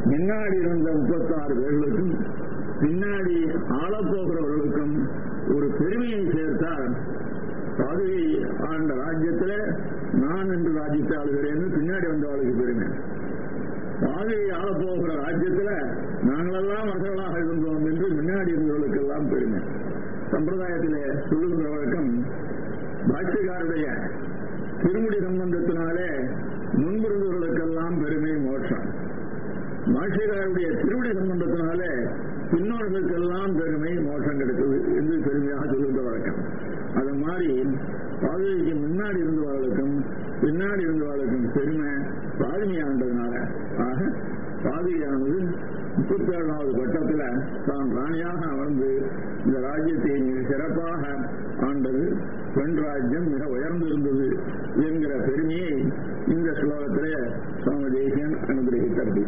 முன்னாடி இருந்த முப்பத்தாறு பேர்களுக்கும் பின்னாடி ஆளப்போகிறவர்களுக்கும் ஒரு பெருமையை சேர்த்தார் பாதுகை ஆண்ட ராஜ்யத்தில் நான் என்று ராஜ்யத்தை ஆளுகிறேன்னு பின்னாடி வந்தவளுக்கு பெருமை பாதுகை ஆளப்போகிற ராஜ்யத்தில் நாங்களெல்லாம் அரசர்களாக இருந்தோம் என்று முன்னாடி இருந்தவர்களுக்கெல்லாம் பெருமை சம்பிரதாயத்திலே சொல்லுகிற வழக்கம் பாட்சிகாருடைய திருமுடி சம்பந்தத்தினாலே முன்பிருந்தவர்களுக்கெல்லாம் பெருமை மோட்சம் பாட்சிகாருடைய திருமுடி சம்பந்தத்தினாலே பின்னோர்களுக்கெல்லாம் பெருமை மோட்சம் கிடைத்தது என்று பெருமையாக சொல்லுகிற வழக்கம் அது மாதிரி பாதுகைக்கு முன்னாடி இருந்தவர்களுக்கும் பின்னாடி இருந்தவர்களுக்கும் பெருமை பாதுமையானதுனால ஆக பாதுகையானது முப்பத்தி ஏழாவது கட்டத்தில் தான் ராணியாக அமர்ந்து இந்த ராஜ்யத்தை மிக சிறப்பாக ஆண்டது பெண் ராஜ்யம் மிக உயர்ந்திருந்தது என்கிற பெருமையை இந்த ஸ்லோகத்திலே சுவாமி தேசியன் அனுகிரகித்தது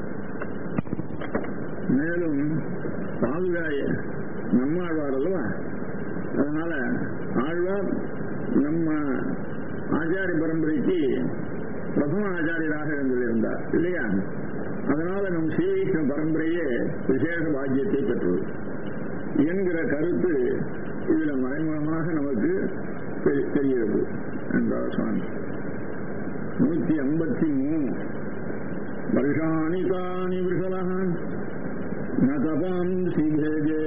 மேலும் பாதுகாய நம்மாழ்வார் அல்லவா அதனால ஆழ்வார் நம்ம ஆச்சாரிய பரம்பரைக்கு பிரதம ஆச்சாரியராக இருந்திருந்தார் இல்லையா அதனால நம் ஸ்ரீகிருஷ்ண பரம்பரையே விசேஷ பாக்கியத்தை பெற்றது என்கிற கருத்து இதுல மறைமுகமாக நமக்கு தெரிகிறது என்றார் சுவாமி நூத்தி ஐம்பத்தி மூணு வருஷாணி தானி விஷலான் நதபாம்சி பேஜே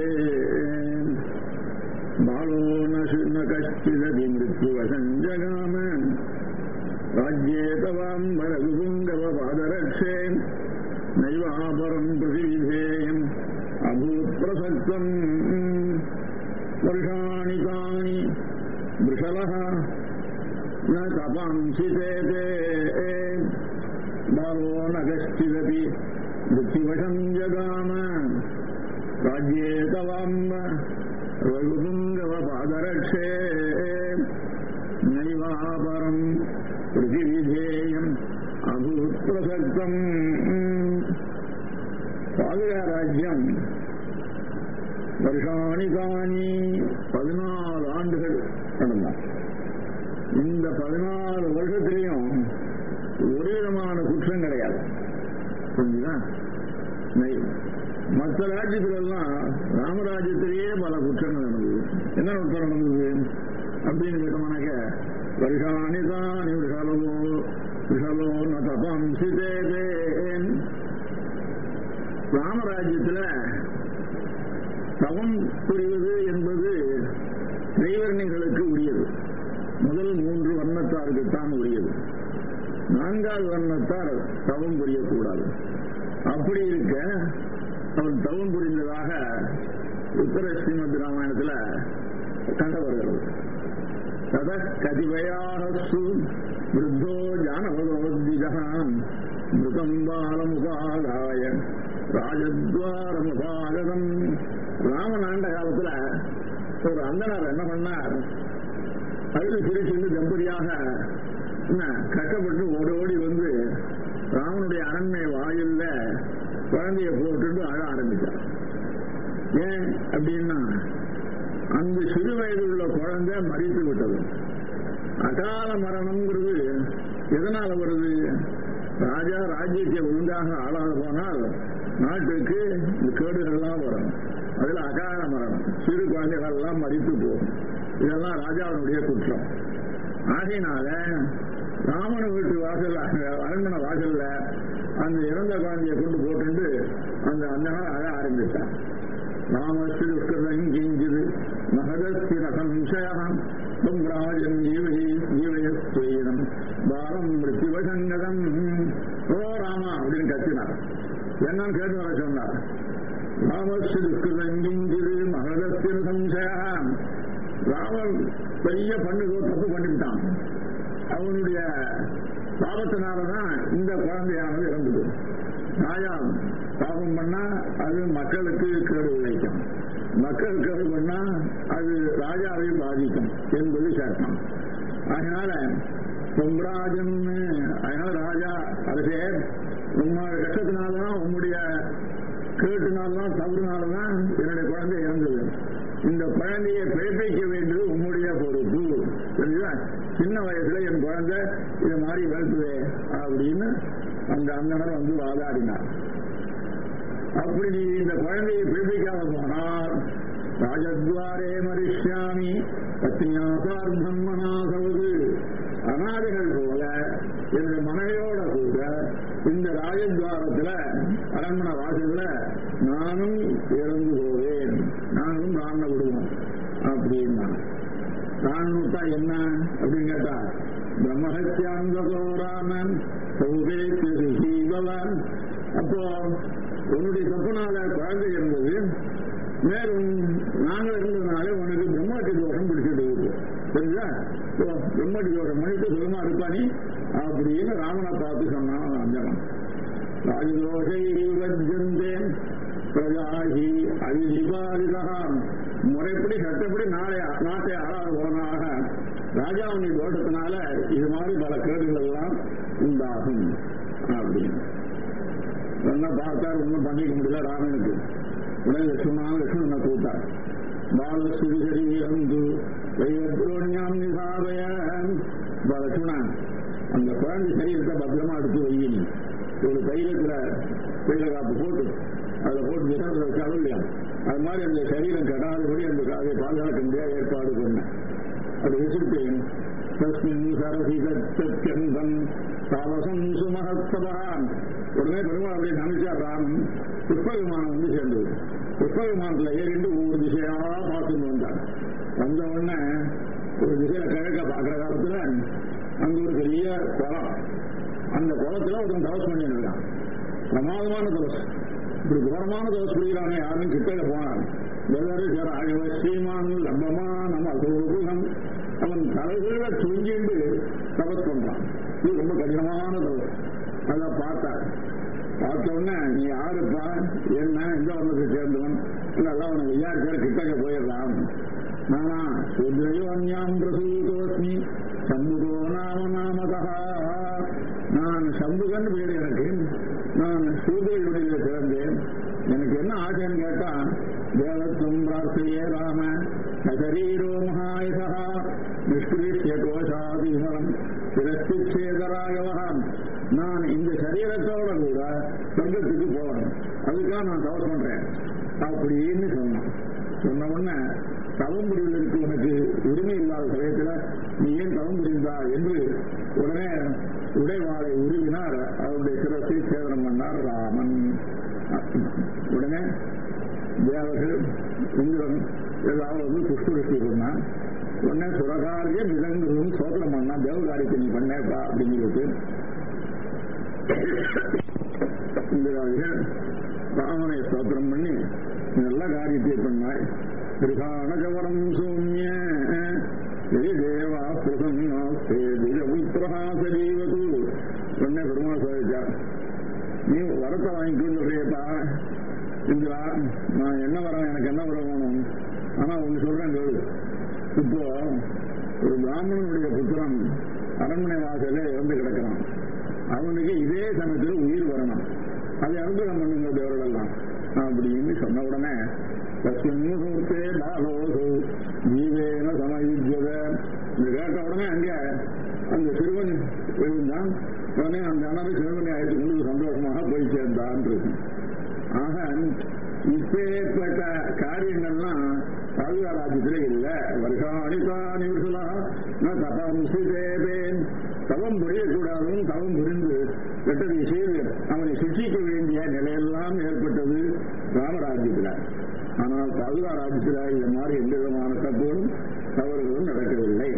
बालो न न कश्चिदपि मृत्युवसञ्जगाम राज्ये तवाम्बरगुपुङ्गवपादरक्षे नैवापरम् पृथिविधेयम् अभूत्प्रसक्तम् वर्षाणि तानि वृषलः न तपांसि ते ते बालो न कश्चिदपि मृत्युवशम् जगाम राज्ये तवाम्ब रघुपुङ्गवपादरक्षे नैवापरम् पृथिविधेयम् अभूत्प्रसक्तम् பாதுகாராஜ்யம் வருஷாணி தானி பதினாலு ஆண்டுகள் நடந்தான் இந்த பதினாலு வருஷத்திலையும் ஒரு விதமான குற்றம் கிடையாது புரிஞ்சுதா மற்ற ராஜ்யத்திலெல்லாம் ராமராஜ்யத்திலேயே பல குற்றங்கள் நடந்தது என்ன குற்றம் நடந்தது அப்படின்னு கேட்டோம்னாக்க வருஷாணி தானி விஷாலோ விஷாலோ ந தபம் சிதேதேன் ராமராஜ்யத்தில் தவம் புரிவது என்பது தெய்வர்ணிகளுக்கு உரியது முதல் மூன்று வர்ணத்தாருக்குத்தான் உரியது நான்காவது வர்ணத்தார் தவம் புரியக்கூடாது அப்படி இருக்க அவன் தவம் புரிந்ததாக உத்தர ஸ்ரீமத் ராமாயணத்தில் கண்ட வருகிறது தத கதிபயாசு விருத்தோ ஜானபதோத்விஜாம் மிருதம் பாலமுபாதாய ராஜத்வாரமுபாகதம் ராமன் ஆண்ட காலத்துல ஒரு அந்தனர் என்ன பண்ணார் அழுது பிரிச்சு தம்பதியாக என்ன கஷ்டப்பட்டு ஓடி ஓடி வந்து ராமனுடைய அரண்மை வாயில்ல குழந்தைய போட்டுட்டு அழ ஆரம்பித்தார் ஏன் அப்படின்னா அந்த சிறு வயதில் உள்ள குழந்தை மறித்து விட்டது அகால மரணம்ங்கிறது எதனால வருது ராஜா ராஜ்யத்தை ஒழுங்காக ஆளாக போனால் நாட்டுக்கு இந்த கேடுகள்லாம் வரும் அதுல அகால மரணம் சிறு குழந்தைகள் எல்லாம் மறித்து போகும் இதெல்லாம் ராஜாவினுடைய குற்றம் ஆகையினால ராமன வீட்டு வாசல் அரண்மனை வாசல்ல அந்த இறந்த குழந்தைய கொண்டு போட்டு அந்த அந்த நாள் அழ ஆரம்பித்தான் ராமஸ்து துஷ்கிருதங்கிஞ்சது மகதஸ்திர சம்சயம் ராஜன் ஜீவகி ஜீவயஸ்வீனம் பாரம் மிருத்திவசங்கதம் ஓ ராமா அப்படின்னு கத்தினார் என்னன்னு கேட்டு வர சொன்னார் ராமஸ்து துஷ்கிருதங்கிஞ்சது மகதஸ்திர சம்சயம் ராமன் பெரிய பண்ணுதோ தப்பு பண்ணிவிட்டான் அவனுடைய பாவத்தினாலதான் இந்த குழந்தையானது இறந்தது ராஜா பாவம் பண்ணா அது மக்களுக்கு கேடு விளைக்கும் மக்கள் கேடு பண்ணா அது ராஜாவை பாதிக்கும் என்பது சட்டம் அதனால பொம்ராஜன் அதனால ராஜா அரசே உங்களோட கஷ்டத்தினால்தான் உங்களுடைய கேட்டுனால்தான் தவறுனால்தான் என்னுடைய குழந்தை இறந்தது இந்த குழந்தையை பிழைப்பிக்க வேண்டியது உங்களுடைய பொறுப்பு புரியுதா சின்ன வயசுல என் குழந்தை இது மாதிரி வளர்த்துவே அப்படின்னு அந்த அந்தனர் வந்து வாதாடினார் அப்படி நீ இந்த குழந்தையை பிழைப்பிக்காத போனால் ராஜத்வாரே மரிஷ்யாமி பத்னியாசார்த்தம் மனாசவது அனாதைகள் போல என்னுடைய மனைவியோட கூட இந்த ராஜத்வாரத்துல அரண்மனை வாசல்ல நானும் இறந்து போவேன் நானும் ராம விடுவோம் அப்படின்னா நான் விட்டா என்ன அப்படின்னு கேட்டா பிரம்மஹத்தியாந்ததோ ராமன் சௌதேபவன் அப்போ உன்னுடைய தப்புனால குழந்தை இருந்தது மேலும் நாங்கள் இருந்ததுனால உனக்கு பிரம்மாட்டி தோஷம் பிடிச்சிட்டு இருக்கு சரிங்களா ஓ, பிரம்மாட்டி தோஷம் பண்ணிட்டு சுகமா இருப்பானி அப்படின்னு ராமனை பார்த்து சொன்னான் அஞ்சனம் ராஜதோஷை வஜ்ஜந்தேன் பிரஜாகி அவிதிபாதிதான் முறைப்படி சட்டப்படி நாளை நாட்டை ஆளாதவனாக ராஜாவுடைய தோட்டத்தினால இது மாதிரி பல கேடுகள் எல்லாம் உண்டாகும் அப்படின்னு என்ன பார்த்தார் ஒன்றும் பண்ணிக்க முடியல ராமனுக்கு உடனே லட்சுமணான லட்சுமணனை கூட்டார் பால சுரிசரி வந்து வைவத்ரோணியாம் நிசாதய லட்சுமணன் அந்த குழந்தை சரீரத்தை பத்திரமா எடுத்து வையினி ஒரு தைலத்துல தைல காப்பு போட்டு அதுல போட்டு விசாரத்தை வச்சாலும் இல்லையா அது மாதிரி அந்த சரீரம் கெடாதபடி அந்த அதை பாதுகாக்க முடியாத ஏற்பாடு பண்ணேன் அது விசிட்டேன் தஸ்மின் சரசி தத்தன் தாவசம் சுமகத்தபான் உடனே பெருமாள் அப்படியே நினைச்சார் ராமன் புஷ்ப விமானம் வந்து சேர்ந்தது புஷ்ப விமானத்துல ஏறிட்டு ஒவ்வொரு திசையா பார்த்துட்டு வந்தார் வந்த உடனே ஒரு திசையில கிழக்க பார்க்கிற காலத்துல அங்க ஒரு பெரிய குளம் அந்த குளத்துல ஒருத்தன் தவஸ் பண்ணி இருக்கான் பிரமாதமான தவஸ் இப்படி கோரமான தவஸ் புரிகிறானே யாரும் கிட்டல போனான் வெள்ளரு ஆகவ ஸ்ரீமான் லம்பமா நம்ம அசோகம் அவன் தலைகீழ துங்கிண்டு தபஸ் பண்றான் இது ரொம்ப கடினமான தவஸ் அதை பார்த்தார் பார்த்த உடனே நீ யாருப்பா என்ன எந்த வர்ணத்தை சேர்ந்தவன் இல்ல எல்லாம் உனக்கு விசாரிச்சாரு கிட்டக்க போயிடலாம் நானா சூத்ரையோ அந்யாம் பிரசூதோஸ்மி சம்புகோ நாம நாமதா நான் சம்புகன் பேர் எனக்கு நான் சூத்ரையுடைய பிறந்தேன் எனக்கு என்ன ஆசைன்னு கேட்டா தேவத்வம் பிரார்த்தையே ராம சரீரோ மகாயுதா நிஷ்கிருஷ்ய கோஷாதீசரம் சிரஸ்திச்சேதராகவகம் நான் இந்த சரீரத்தோட கூட சொர்க்கத்துக்கு போகணும் அதுக்காக நான் தவறு பண்றேன் அப்படின்னு சொன்னான் சொன்ன உடனே தவம் புரிவதற்கு உனக்கு உரிமை இல்லாத சமயத்துல நீ ஏன் தவம் புரிந்தா என்று உடனே உடைவாளை உருவினார் அவருடைய சிரசை சேதனம் பண்ணார் ராமன் உடனே தேவர்கள் இந்திரன் ஏதாவது வந்து புஷ்பருஷ்டி பண்ணான் உடனே சுரகாரிய விலங்குகளும் சோதனம் பண்ணா தேவகாரியத்தை நீ பண்ணேப்பா அப்படின்னு சொல்லிட்டு இந்திராவிகள் ராமனை ஸ்தோத்திரம் பண்ணி நல்ல காரியத்தை பண்ணாய் கிருகாணகவரம் சௌமிய தேவா பிரசன்னாஸ்தே திஜபுத்திரா சரீவது உடனே பெருமாள் சாதிச்சார் நீ வரத்தை வாங்கிக்கொண்டு சொல்றியப்பா இந்திரா நான் என்ன வரேன் எனக்கு என்ன வர வேணும் ஆனா ஒண்ணு சொல்றேன் கேளு இப்போ ஒரு பிராமணனுடைய புத்திரன் அரண்மனை வாசலே இறந்து கிடக்கிறான் அவனுக்கு இதே சமயத்தில் உயிர் வரணும் அதை அனுகிரகம் பண்ணுங்க தேவர்களெல்லாம் அப்படின்னு சொன்ன உடனே தஸ்மின்முகூர்த்தே பாலோசு ஜீவேன சமயுஜத இது கேட்ட உடனே அங்கே அந்த சிறுவன் இருந்தான் உடனே அந்த அனவை சிறுவனை அழைத்து கொண்டு சந்தோஷமாக போய் சேர்ந்தான் இருக்கு ஆக இப்பேற்பட்ட காரியங்கள்லாம் பாதுகா ராஜ்யத்தில் இல்ல வருஷாணிதா நிமிஷலா நான் தபம் தேவேன் தவம் புரியக்கூடாதும் தவம் புரிந்து கெட்டதை செய்து அவனை சிக்ஷிக்க வேண்டிய நிலையெல்லாம் ஏற்பட்டது ராமராஜ்யத்தில் ஆனால் பாதுகா ராஜ்யத்தில் இந்த மாதிரி எந்த விதமான தப்புகளும் தவறுகளும் நடக்கவில்லை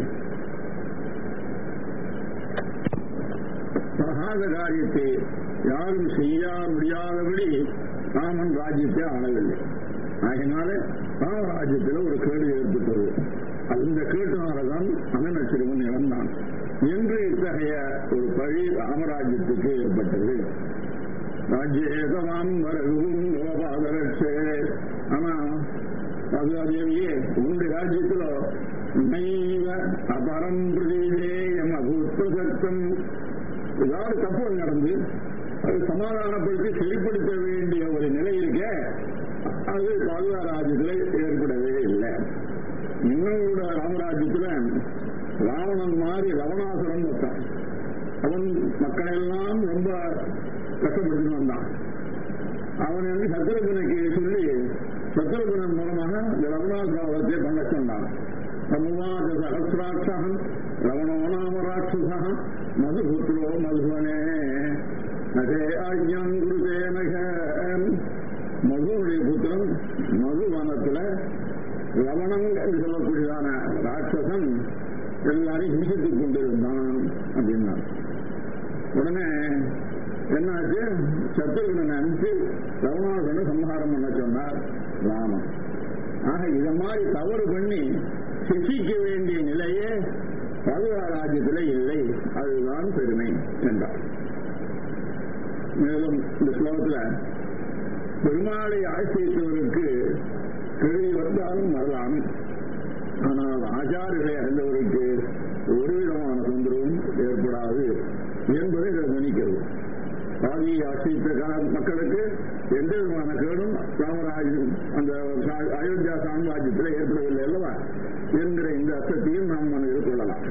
ஆகாத காரியத்தை யாரும் செய்ய முடியாதபடி ராமன் ராஜ்யத்தை ஆளவில்லை ஆகினால ராமராஜ்யத்தில் ஒரு கேடு ஏற்பட்டது அந்த கேட்டினால்தான் அனன சிறுவன் இறந்தான் என்று இத்தகைய ஒரு பழி ராமராஜ்யத்துக்கு ஏற்பட்டது ராஜ்யேதமாம் வரவும் லோபாதரட்சே ஆனா பகவதேவியே உன்னுடைய ராஜ்யத்தில் நைவ அபரம் பிரதீதேயம் அபூத்வசக்தம் ஏதாவது தப்பு நடந்து அது சமாதானப்படுத்தி சரிப்படுத்த வேண்டிய ஒரு நிலை இருக்க அது பாதுகா ராஜ்யத்தில் ஏற்படவே இல்லை இன்னும் கூட ராமராஜ்யத்துல ராவணன் மாதிரி ரவணாசுரன் வந்தான் அவன் மக்களெல்லாம் ரொம்ப கஷ்டப்படுத்திட்டு வந்தான் அவன் அவன் வந்து சத்திரகுனுக்கு சொல்லி சத்திரகுணன் மூலமாக இந்த ரகுநாத் ராவத்தை பண்ண சொன்னான் சமுவாத சகசிராட்சகம் ரவணோ நாம ராட்சசா மதுபுத்ரோ மதுவனே நகே ஆஜ்யம் குருதே நக மதுனுடைய புத்திரன் மதுவனத்துல லவணம் என்று சொல்லக்கூடியதான ராட்சசன் எல்லாரையும் ஹிம்சித்துக் கொண்டிருந்தான் அப்படின்னா உடனே என்னாச்சு சத்துருகனை அனுப்பிச்சு ரவணாசனை சம்ஹாரம் பண்ண சொன்னார் ராமன் ஆக இத மாதிரி தவறு பண்ணி சிசிக்க வேண்டிய நிலையே பதுவா ராஜ்யத்தில் இல்லை அதுதான் பெருமை என்றார் மேலும் இந்த ஸ்லோகத்துல பெருமாளை ஆசிரியத்தவருக்கு கேள்வி வந்தாலும் வரலாம் ஆனால் ஆச்சாரிகளை அறிந்தவருக்கு ஒரு விதமான தொந்தரவும் ஏற்படாது என்பதை இதை கவனிக்கிறது ஆதி ஆசிரித்த மக்களுக்கு எந்த விதமான கேடும் ராமராஜன் அந்த அயோத்தியா சாம்ராஜ்யத்தில் ஏற்படவில்லை அல்லவா என்கிற இந்த அர்த்தத்தையும் நாம் மனதில் கொள்ளலாம்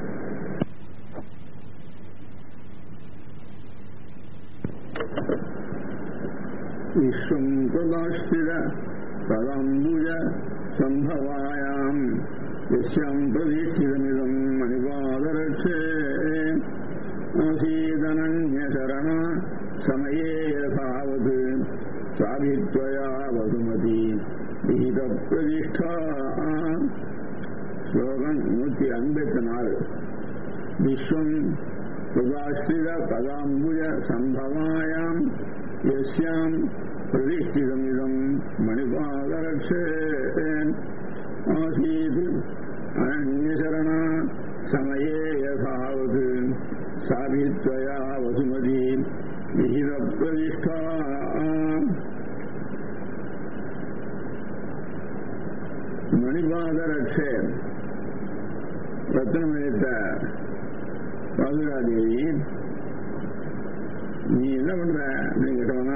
விஸ்வம் பிரதாஷ்டிர பதாம்புஜ சம்பவாயாம் यस्याम् प्रदीक्षितमिदम् मणिपादरक्षे आसीदनन्यशरणा समये यथावत् साभित्वया वसुमती विहितप्रतिष्ठा श्लोकम् नूति अम्बति नालु विश्वम् सुदाश्रित पदाम्बुज सम्भवायाम् यस्याम् प्रतिष्ठितमिदम् मणिपादरक्षे आसीत् अनन्यशरणा समये यथावत् साभित्वया वसुमती विहितप्रतिष्ठा மணிபாதரட்சே ரத்னமயத்த பாதுகாதேவி நீ என்ன பண்ற அப்படின்னு கேட்டவனா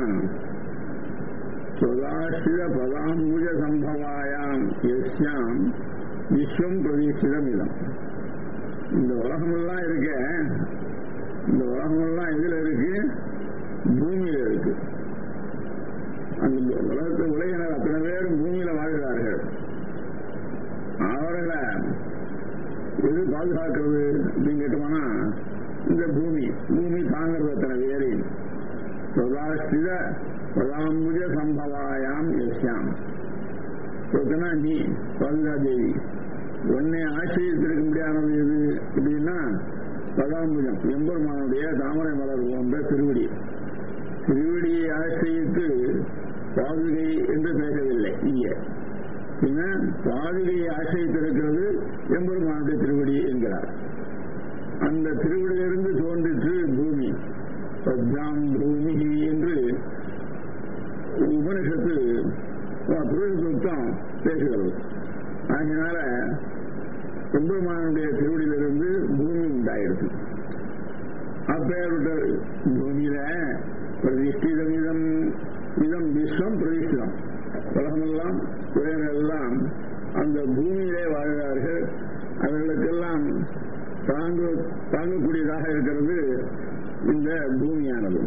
சுதாசிர பதாம்புஜ சம்பவாயாம் எஸ்யாம் விஸ்வம் பிரதீட்சிதம் இதம் இந்த உலகமெல்லாம் இருக்க இந்த உலகமெல்லாம் எதுல இருக்கு பூமியில இருக்கு அந்த உலகத்தை உலகினர் அத்தனை பேரும் பூமியில வாழ்கிறார்கள் அவர்களை எது பாதுகாக்கிறது அப்படின்னு கேட்டோம்னா இந்த பூமி பூமி தாங்கிறது அத்தனை பேரையும் சுதாஸ்திர பதாம்புஜ சம்பவாயாம் யஸ்யாம் சொத்தனா நீ பாதுகா தேவி உன்னை ஆசிரியத்திருக்க முடியாதது எது அப்படின்னா பதாம்புஜம் எம்பெருமானுடைய தாமரை மலர் போன்ற திருவடி திருவடியை ஆசிரியத்து பாதுகை என்று பேசவில்லை இங்கே பின்ன பாதுகையை ஆசிரியத்திருக்கிறது எம்பெருமானுடைய திருவடி என்கிறார் அந்த திருவடியிலிருந்து தோன்றிற்று பூமி பத்யாம் பூமி என்று உபனிஷத்து புருஷசுத்தம் பேசுகிறது அதனால எம்பெருமானுடைய திருவடியிலிருந்து பூமி உண்டாயிருக்கு அப்பேற்பட்ட பூமியில பிரதிஷ்டிதம் இதம் இதம் விஸ்வம் பிரதிஷ்டிதம் உலகமெல்லாம் உலகெல்லாம் அந்த பூமியிலே வாழ்கிறார்கள் அவர்களுக்கெல்லாம் தாங்கு தாங்கக்கூடியதாக இருக்கிறது இந்த பூமியானது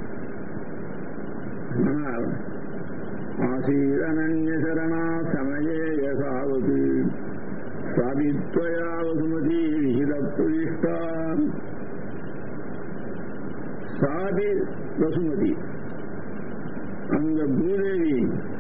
ஆனால் ஆசீதனன்யசரணா சமயே யசாவது சாபித்வயா வசுமதி விகித பிரதிஷ்டா சாதி வசுமதி அந்த பூதேவி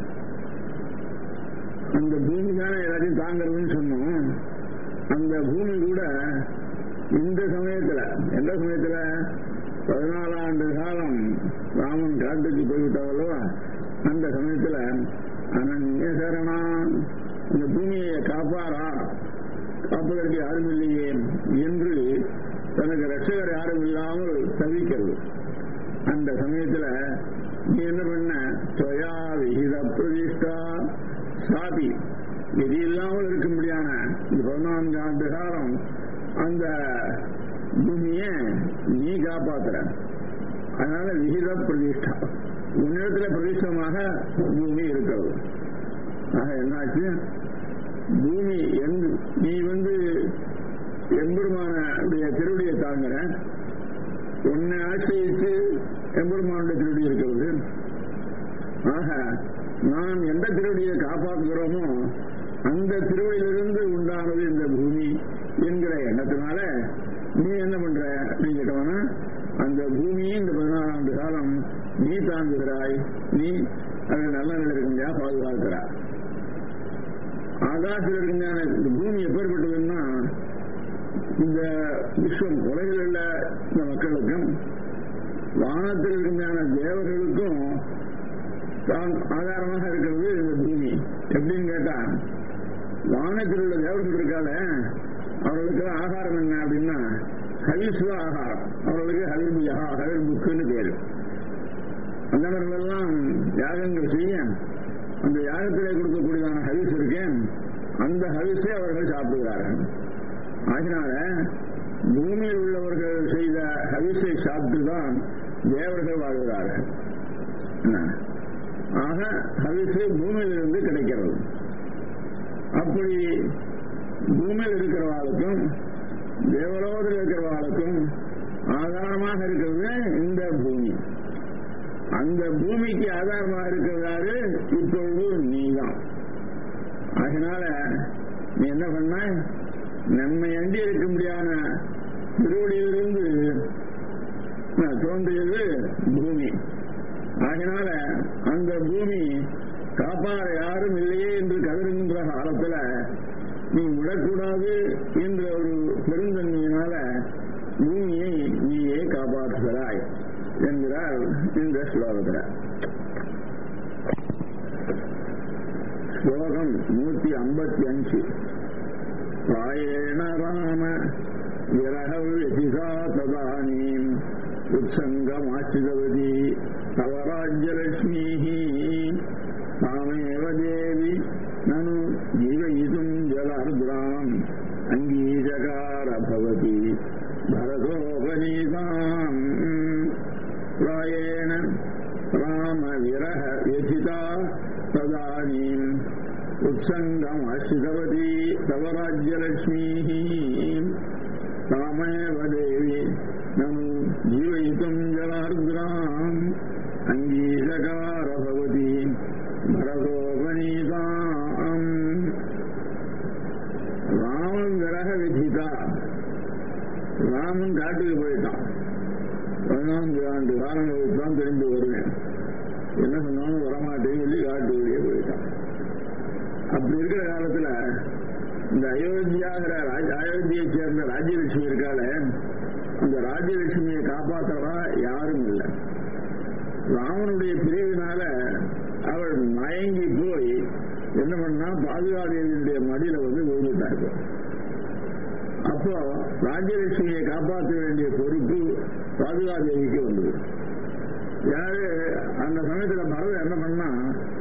அந்த பூமி தானே எல்லாத்தையும் தாங்கிறதுன்னு சொன்னோம் அந்த பூமி கூட இந்த சமயத்துல எந்த சமயத்துல பதினாலாண்டு காலம் ராமன் காட்டுக்கு போய்விட்டாவல்லோ அந்த சமயத்துல அனன்ய சரணா இந்த பூமியை காப்பாரா காப்பதற்கு யாரும் இல்லையே என்று தனக்கு ரட்சகர் யாரும் இல்லாமல் தவிக்கிறது அந்த சமயத்துல நீ என்ன பண்ண தொயா விகித பிரதிஷ்டா சாபி இது இல்லாமல் இருக்கும்படியான இந்த பதினான்கு ஆண்டு காலம் அந்த பூமிய நீ காப்பாத்துற அதனால விகித பிரதிஷ்டா உன்னிடத்துல பிரதிஷ்டமாக பூமி இருக்கிறது ஆக என்னாச்சு பூமி எங்கு நீ வந்து எம்பெருமான திருவடியை தாங்குற உன்னை ஆசிரியித்து எம்பெருமானுடைய திருவடி இருக்கிறது ஆக நாம் எந்த திருவடியை காப்பாற்றுகிறோமோ அந்த திருவடியிலிருந்து உண்டானது இந்த பூமி என்கிற எண்ணத்தினால நீ என்ன பண்ற அப்படின்னு கேட்டவனா அந்த பூமியை இந்த பதினாறு ஆண்டு காலம் நீ தாங்குகிறாய் நீ அது நல்ல நிலை இருக்கும்படியா பாதுகாக்கிறாய் ஆகாசத்தில் இருக்கின்ற இந்த பூமி எப்பேற்பட்டதுன்னா இந்த விஸ்வம் உலகில் உள்ள இந்த மக்களுக்கும் வானத்தில் இருக்கின்ற தேவர்களுக்கும் தான் ஆதாரமாக இருக்கிறது இந்த பூமி எப்படின்னு கேட்டா வானத்தில் உள்ள தேவர்கள் இருக்கால அவர்களுக்கு ஆகாரம் என்ன அப்படின்னா ஹவிஸ்வ ஆகாரம் அவர்களுக்கு ஹவிர்புயா ஹவிர் புக்குன்னு பேரு அந்தவர்களெல்லாம் யாகங்கள் செய்ய அந்த யாகத்திலே கொடுக்கக்கூடியதான ஹவிஸ் இருக்கேன் அந்த ஹவிஸை அவர்கள் சாப்பிடுகிறார்கள் அதனால பூமியில் உள்ளவர்கள் செய்த ஹவிஸை சாப்பிட்டுதான் தேவர்கள் வாழ்கிறார்கள் ஆக ஹவிஸு பூமியிலிருந்து கிடைக்கிறது அப்படி பூமியில் இருக்கிறவாளுக்கும் தேவலோகத்தில் இருக்கிறவாளுக்கும் ஆதாரமாக இருக்கிறது இந்த பூமி அந்த பூமிக்கு ஆதாரமாக இருக்கிறதாரு இப்பொழுது நீதான் அதனால நீ என்ன பண்ண நம்மை அண்டி இருக்க முடியாத திருவடியிலிருந்து தோன்றியது பூமி அதனால அந்த பூமி காப்பாற யாரும் இல்லையே என்று கதறுகின்ற காலத்துல நீ விடக்கூடாது என்ற ஒரு பெருந்தன்மையினால பூமியை நீயே காப்பாற்றுகிறாய் என்கிறார் இந்த ஸ்லோகத்தில் ஸ்லோகம் நூத்தி ஐம்பத்தி அஞ்சு ராயேண ராம விரக விசிகா ததானீம் உத்சங்கமாச்சிதவதி தவராஜ்யலட்சுமீ தாமேவ தேவி நனு ஜீவயிதும் ஜலார்திராம் அங்கீஜகார பவதி பரதோபநீதாம் ராயேண ராம விரக व्यथिता तदानीम् उत्सङ्गमाश्रितवती तव राज्यलक्ष्मीः तामेव देवी ननु जीवयितुम् जलार्द्राम् अङ्गीरकार भवति भरतोपनीताम् ராமன் விரக விதிதா ராமன் காட்டுக்கு போயிட்டான் பதினான்கு ஆண்டு காலம் தான் திரும்பி வருவேன் என்ன சொன்னாலும் வரமாட்டேன்னு சொல்லி காட்டு வழியே போயிட்டான் அப்படி இருக்கிற காலத்துல இந்த அயோத்தியாகிற அயோத்தியை சேர்ந்த ராஜ்யலட்சுமி இருக்கால அந்த ராஜ்யலட்சுமியை காப்பாற்றவா யாரும் இல்லை ராமனுடைய பிரிவினால அவள் மயங்கி போய் என்ன பண்ணா பாதுகாதேவியுடைய மடியில வந்து விழுந்துட்டாங்க அப்போ ராஜ்யலட்சுமியை காப்பாற்ற வேண்டிய பொறுப்பு பாதுகாதேவிக்கு வந்தது யாரு அந்த சமயத்துல பரத என்ன பண்ணா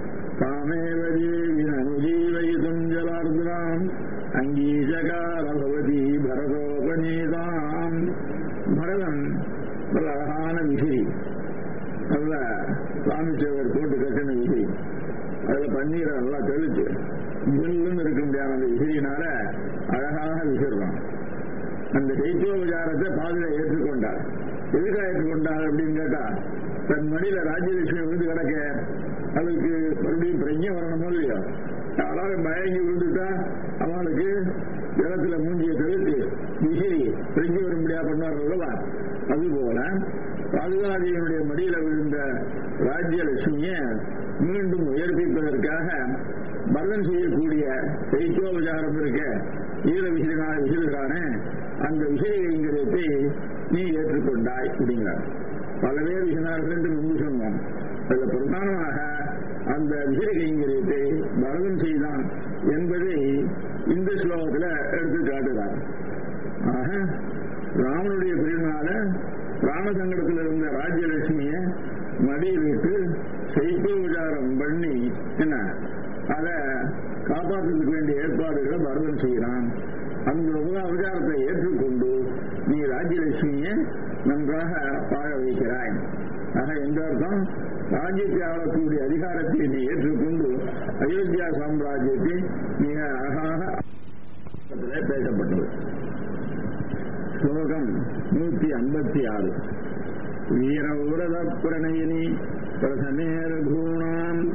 தாமேவீவயிதும் ஜலார்துராம் அங்கீசகார பவதி பரதோபநீதாம் பரதன் நல்ல அழகான விசிறி நல்ல சுவாமி சேவர் போட்டு கட்டின விசிறி அதுல பன்னீரை நல்லா தெளிச்சு ஜில்லுன்னு இருக்க முடியாத அந்த விசிறினால அழகாக விசிறான் அந்த தைத்தியோபச்சாரத்தை பாதில ஏற்றுக்கொண்டார் எதுக்காக ஏற்றுக்கொண்டார் அப்படின்னு கேட்டா தன் மடியில ராஜ்யலட்சுமி விழுந்து கிடக்க அதுக்கு மறுபடியும் பிரஜை வரணுமோ இல்லையோ யாராவது மயங்கி விழுந்துட்டா அவனுக்கு ஜலத்துல மூஞ்சியை தெளித்து விசிறி பிரஜை வரும்படியா பண்ணார் அல்லவா அதுபோல பாதுகாதியினுடைய மடியில விழுந்த ராஜ்யலட்சுமிய மீண்டும் உயர்ப்பிப்பதற்காக பரதன் செய்யக்கூடிய தைத்தியோபச்சாரம் இருக்க ஈர விசிறினால விசிறுகிறானே அந்த விசிறிங்கிறதை நீ ஏற்றுக்கொண்டாய் அப்படிங்கிறார் பல பேர் விசினார்கள் என்று முன்பு சொன்னோம் அதுல பிரதானமாக அந்த விசிறிகைங்கிறதை பரதன் செய்தான் என்பதை இந்த ஸ்லோகத்தில் எடுத்து காட்டுகிறார் ஆக ராமனுடைய பிரிவினால ராமசங்கடத்தில் இருந்த ராஜ்யலட்சுமிய மடியில் விட்டு சைக்கோபச்சாரம் பண்ணி என்ன அதை காப்பாற்றுறதுக்கு வேண்டிய ஏற்பாடுகளை பரதன் செய்கிறான் அந்த உபகாரத்தை ஏற்றுக்கொண்டு நீ ராஜ்யலட்சுமியை நன்றாக வாழ வைக்கிறாய் ஆக எந்த அர்த்தம் ராஜ்யத்தை ஆளக்கூடிய அதிகாரத்தை நீ ஏற்றுக்கொண்டு அயோத்தியா சாம்ராஜ்யத்தை மிக அழகாக பேசப்பட்டது ஸ்லோகம் நூத்தி ஐம்பத்தி ஆறு வீரவுரத பிரணயினி பிரசமே ரഘூணாம்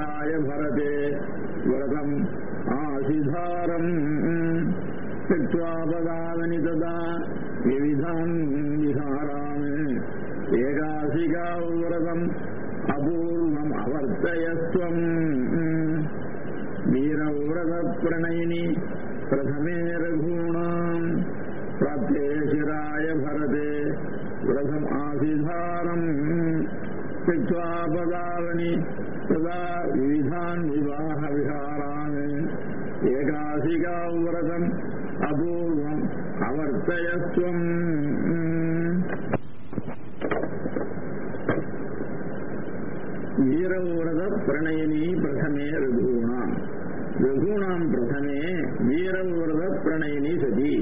சிராய பரதே விரதம் ஆசிதாரம் त्यक्त्वापदावनि तदा विविधान् विहारान् एकाशिका व्रतम् अपूर्वम् अवर्तयस्त्वम् वीरव्रतप्रणयिनि प्रथमे रघूणाम् प्राप्ते शिराय भरते व्रतम् आसिधारम् त्यक्त्वापदावनि तदा विविधान् विवाहविहारान् एकाशिका व्रतम् अपूर्वम् अवर्तयस्त्वम् वीरव्रत प्रणयिनी प्रथमे रघूणाम् रघूणाम् प्रथमे வீரவிரத பிரணயினி சதி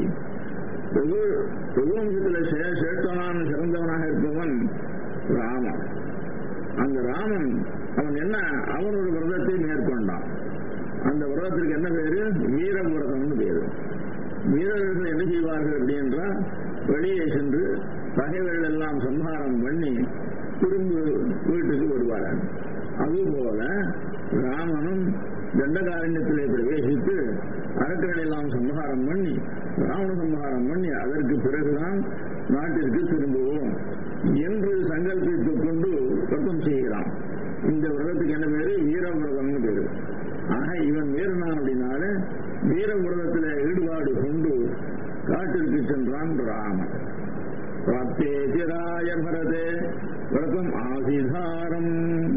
ரகு ரகுவம்சத்தில் சேஷ்டனான் சிறந்தவனாக இருப்பவன் ராமன் அந்த ராமன் அவன் என்ன அவன் ஒரு விரதத்தை மேற்கொண்டான் அந்த விரதத்திற்கு என்ன பேரு வீர விரதம்னு பேரு வீரர்கள் என்ன செய்வார்கள் அப்படின்றா வெளியே சென்று பகைவர்கள் எல்லாம் சம்ஹாரம் பண்ணி திரும்ப வீட்டுக்கு வருவார்கள் அதுபோல ராமனும் தண்டகாரண்யத்திலே பிரவேசித்து அரக்கர்கள் எல்லாம் சம்ஹாரம் பண்ணி ராவண சம்ஹாரம் பண்ணி அதற்கு பிறகுதான் நாட்டிற்கு திரும்புவோம் என்று சங்கல்பித்துக் கொண்டு விரதம் செய்கிறான் இந்த விரதத்துக்கு என்ன பேரு வீர விரதம்னு பேரு ஆக இவன் வீரனான் அப்படின்னால வீர விரதத்தில் ஈடுபாடு கொண்டு காட்டிற்கு சென்றான் ராமன் பிராப்தேசிராய பரதே விரதம் ஆசிதாரம்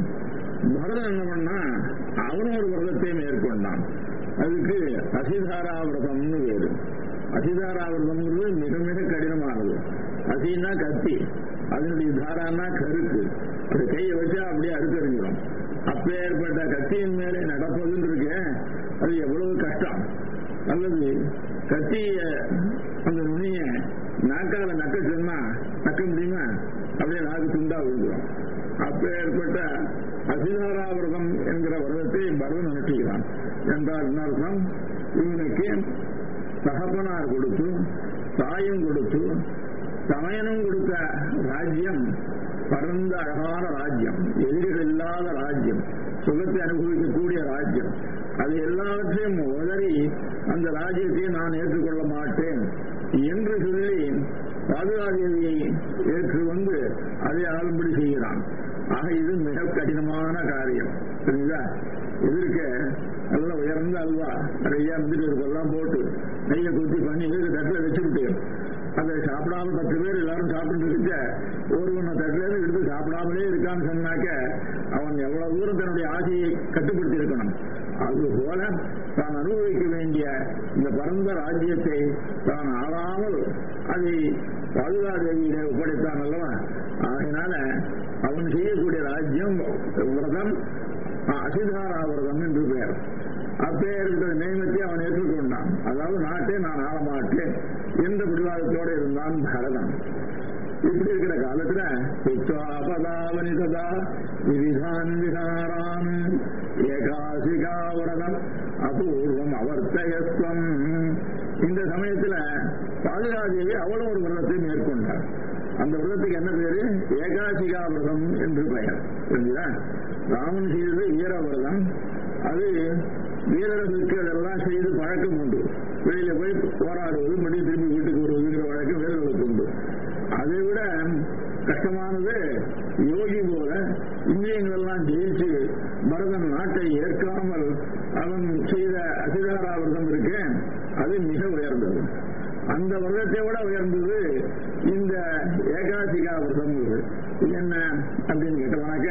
பரதன் என்ன பண்ணா அவனும் ஒரு விரதத்தை மேற்கொண்டான் அதுக்கு அசிதாரா விரதம்னு பேரு அசிதாரா விரதம்ங்கிறது மிக மிக கடினமானது அசின்னா கத்தி அதனுடைய தாரானா கருக்கு அது கையை வச்சா அப்படியே அறுத்தறிஞ்சிடும் அப்பேற்பட்ட கத்தியின் மேலே நடப்பதுன்னு இருக்கு அது எவ்வளவு கஷ்டம் அல்லது கத்திய அந்த நுனிய நாக்கால நக்க சொன்னா நக்க முடியுமா அப்படியே நாக்கு துண்டா விழுந்துடும் அப்பேற்பட்ட அசிதாரா விரதம் என்கிற விரதத்தை பரதன் அனுப்பிக்கிறான் என்றால் என்ன அர்த்தம் இவனுக்கு தகப்பனார் கொடுத்து தாயும் கொடுத்து சமயனும் கொடுத்த ராஜ்யம் பரந்த அழகான ராஜ்யம் எதிரிகள் இல்லாத ராஜ்யம் சுகத்தை அனுபவிக்கக்கூடிய ராஜ்யம் அது எல்லாவற்றையும் உதறி அந்த ராஜ்யத்தை நான் ஏற்றுக்கொள்ள மாட்டேன் என்று சொல்லி பாதுகாதேவியை ஏற்று வந்து அதை ஆளும்படி செய்கிறான் ஆக இது மிக கடினமான காரியம் புரியுதா எதிர்க்க நல்ல உயர்ந்த அல்வா நிறைய முந்திரி எல்லாம் போட்டு நெய்யை குத்தி பண்ணி எதிர்க்க தட்டில் வச்சுக்கிட்டு அதை சாப்பிடாம பத்து பேர் எல்லாரும் சாப்பிட்டு இருக்க ஒருவனை தட்டில இருந்து எடுத்து சாப்பிடாமலே இருக்கான்னு சொன்னாக்க அவன் எவ்வளவு தூரம் தன்னுடைய ஆசையை கட்டுப்படுத்தி இருக்கணும் அது போல தான் அனுபவிக்க வேண்டிய இந்த பரந்த ராஜ்யத்தை தான் ஆளாமல் அதை பாதுகாதேவியிட ஒப்படைத்தான் அல்லவா அதனால அவன் செய்யக்கூடிய ராஜ்யம் விரதம் அசிதாரா விரதம் என்று பெயர் அப்பேற்பட்ட நியமத்தை அவன் ஏற்றுக்கொண்டான் அதாவது நாட்டை நான் ஆள மாட்டேன் என்ற பிடிவாதத்தோடு இருந்தான் பரதன் இப்படி இருக்கிற காலத்துல பித்வாபதாவனி சதா விவிதான் விகாரான் ஏகாசிகா விரதம் அபூர்வம் அவர்த்தயஸ்வம் இந்த சமயத்துல பாதுகாதேவி அவளும் ஒரு விரதத்தை மேற்கொண்டார் அந்த விரதத்துக்கு என்ன பேரு ஏகாசிகா விரதம் என்று பெயர் புரிஞ்சுதா ராமன் செய்தது வீர விரதம் அது வீரர்களுக்கு அதெல்லாம் செய்து பழக்கம் உண்டு வெளியில போய் போராடுவது மறுபடியும் திரும்பி வீட்டுக்கு வருவதுங்கிற வழக்கம் வீரர்களுக்கு உண்டு அதை விட கஷ்டமானது யோகி போல இந்திரியங்கள் எல்லாம் ஜெயிச்சு பரதன் நாட்டை ஏற்காமல் அவன் செய்த அசிதாரா விரதம் இருக்கு அது மிக உயர்ந்தது அந்த விரதத்தை விட உயர்ந்தது இந்த ஏகாசிகா விரதம் இது என்ன அப்படின்னு கேட்டவனாக்க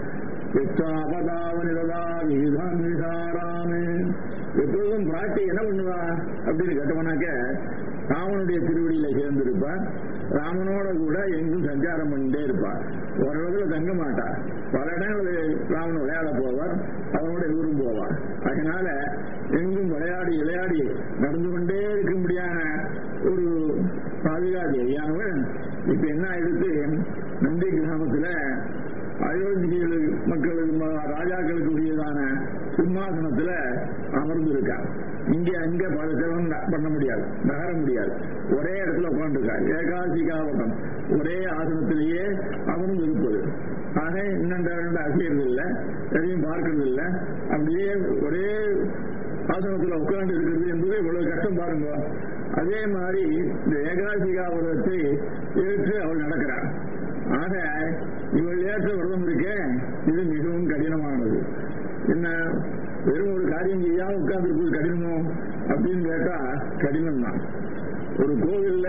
விஸ்வாபதாவனிதா விவிதான் விசாராமு எப்பொழுதும் பிராட்டி என்ன பண்ணுவா அப்படின்னு கேட்டவனாக்க ராமனுடைய திருவடியில சேர்ந்திருப்பார் ராமனோட கூட எங்கும் சஞ்சாரம் பண்ணிட்டே இருப்பார் ஒரு இடத்துல தங்க மாட்டார் பல இடங்களில் ராமன் விளையாட போவார் அவனோட இவரும் போவார் அதனால எங்கும் விளையாடி விளையாடி நடந்து கொண்டே இருக்கும்படியான ஒரு பாதுகாதேவியானவன் இப்ப என்ன ஆயிடுத்து நந்தி கிராமத்துல அயோத்தியில் மக்களுக்கு ராஜாக்களுக்கு உரியதான சிம்மாசனத்துல அமர்ந்திருக்கான் இங்க அங்க பதச்சவன் பண்ண முடியாது நகர முடியாது ஒரே இடத்துல உட்காந்துருக்கார் ஏகாசிகாவட்டம் ஒரே ஆசனத்திலேயே அமர்ந்து இருப்பது ஆக இன்னும் ரெண்டு அசையறது இல்லை எதையும் பார்க்கறது இல்லை அப்படியே ஒரே ஆசனத்துல உட்கார்ந்து இருக்கிறது என்பது இவ்வளவு கஷ்டம் பாருங்க அதே மாதிரி இந்த ஏகாசிகா விரதத்தை ஏற்று அவள் நடக்கிறார் ஆக இவள் ஏற்ற விரதம் இருக்கே இது மிகவும் கடினமானது என்ன வெறும் ஒரு காரியம் செய்யாம உட்கார்ந்து இருப்பது கடினமோ அப்படின்னு கேட்டா கடினம் தான் ஒரு கோவில்ல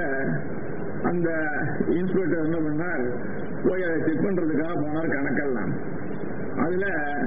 அந்த இன்ஸ்பெக்டர் என்ன பண்ணார் போய் அதை செக் பண்றதுக்காக போனார் கணக்கெல்லாம் அதுல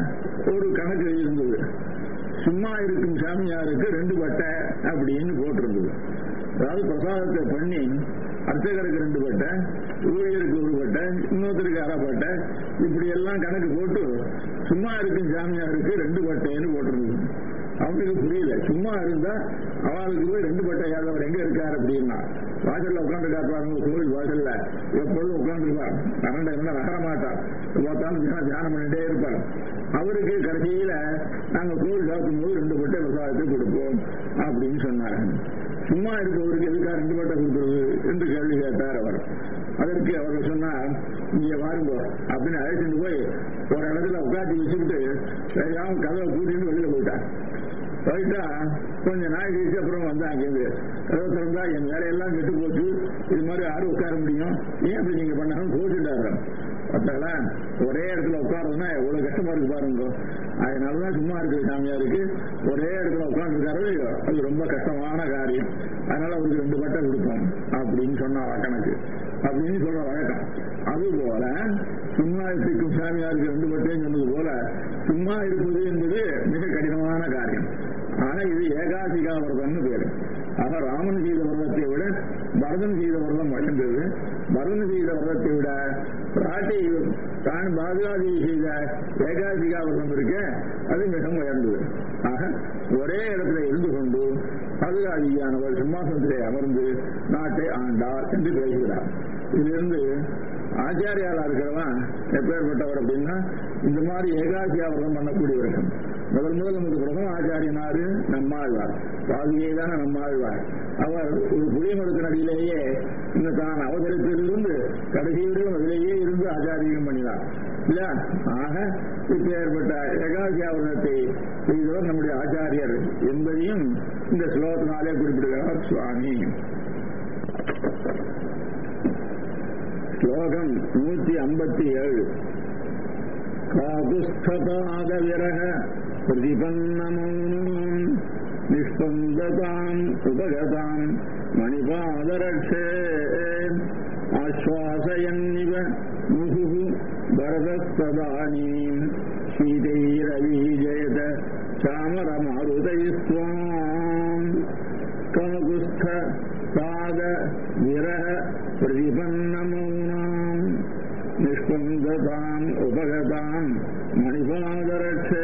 ஒரு கணக்கு இருந்தது சும்மா இருக்கும் சாமியாருக்கு ரெண்டு பட்டை அப்படின்னு போட்டிருந்தது அதாவது பிரசாதத்தை பண்ணி அர்ச்சகருக்கு ரெண்டு பட்டை ஊழியருக்கு ஒரு பட்டை இன்னொருத்தருக்கு அரை பட்டை இப்படி எல்லாம் கணக்கு போட்டு சும்மா இருக்கும் சாமியாருக்கு ரெண்டு பட்டைன்னு போட்டிருந்தது அவனுக்கு புரியல சும்மா இருந்தா அவளுக்கு போய் ரெண்டு பட்டை யாதவர் எங்க இருக்காரு அப்படின்னா வாசல்ல உட்காந்து காப்பாருங்க கோவில் வாசல்ல எப்பொழுதும் உட்காந்துருப்பார் கரண்ட என்ன நகர மாட்டார் பார்த்தாலும் தினம் தியானம் பண்ணிட்டே இருப்பார் அவருக்கு கடைசியில நாங்க கோவில் சாப்பிடும் போது ரெண்டு பட்டை பிரசாதத்தை கொடுப்போம் அப்படின்னு சொன்னாங்க சும்மா இருப்பவருக்கு எதுக்கா ரெண்டு பட்டை கொடுக்குறது என்று கேள்வி கேட்டார் அவர் அதற்கு அவர் சொன்னார் இங்க வாருங்க அப்படின்னு அழைச்சிட்டு போய் ஒரு இடத்துல உட்காந்து வச்சுக்கிட்டு சரியாம கதவை கூட்டிட்டு வெளியில போயிட்டார் போயிட்டா கொஞ்ச நாள் கழிச்சு அப்புறம் வந்தாங்க இங்க கதவை திறந்தா என் வேலையெல்லாம் கெட்டு போச்சு இது மாதிரி யாரும் உட்கார முடியும் ஏன் அப்படி நீங்க பண்ணாலும் கோச்சுட்டாரு பார்த்தாங்களா ஒரே இடத்துல உட்காரதுன்னா எவ்வளவு கஷ்டமா இருக்கு பாருங்க அதனாலதான் சும்மா இருக்குது சாமியாருக்கு ஒரே இடத்துல உட்காந்துருக்காரு அது ரொம்ப கஷ்டமான காரியம் அதனால அவருக்கு ரெண்டு பட்டை கொடுப்போம் அப்படின்னு சொன்ன கணக்கு அப்படின்னு சொல்ற வழக்கம் அது போல சும்மா இருக்கும் சாமியாருக்கு ரெண்டு பட்டையும் சொன்னது போல சும்மா இருப்பது என்பது மிக கடினமான காரியம் ஆனா இது ஏகாசிகா விரதம்னு பேரு ஆக ராமன் செய்த விரதத்தை விட பரதன் செய்த விரதம் உயர்ந்தது பரதன் செய்த விரதத்தை விட பிராட்டி தான் பாதுகாதி செய்த ஏகாசிகா விரதம் இருக்க அது மிக உயர்ந்தது ஆக ஒரே இடத்துல இருந்து கொண்டு பாதுகாதியானவர் சிம்மாசனத்திலே அமர்ந்து நாட்டை ஆண்டார் என்று பேசுகிறார் இதிலிருந்து ஆச்சாரியாலா இருக்கிறவன் எப்பேற்பட்டவர் அப்படின்னா இந்த மாதிரி ஏகாசியா விரதம் பண்ணக்கூடியவர்கள் முதல் முதல் நமக்கு பிரதம ஆச்சாரியனாரு நம்மாழ்வார் பாதியை தானே நம்மாழ்வார் அவர் ஒரு புளிய மரத்தின் அடியிலேயே இந்த தான் அவதரிப்பிலிருந்து கடைசி வரையும் அதிலேயே இருந்து ஆச்சாரியம் பண்ணினார் இல்ல ஆக இப்ப ஏற்பட்ட ஏகாசியா விரதத்தை செய்தவர் நம்முடைய ஆச்சாரியர் என்பதையும் இந்த ஸ்லோகத்தினாலே குறிப்பிடுகிறார் சுவாமி ஸ்லோகம் நூத்தி ஐம்பத்தி ஏழு காகுஸ்தபாத விரக பிரதிபன்னமௌனம் நிஷ்பந்ததாம் உபகதாம் மணிபாதரட்சே ஆஸ்வாசயன்னிவ முகு பரதஸ்ததானீம் சீதைரவீஜயத சாமரமாருதைஸ்வாம் காகுஸ்த பாத விரக பிரதிபன்னமௌனாம் நிஷ்பந்ததாம் உபகதாம் மணிபாதரட்சே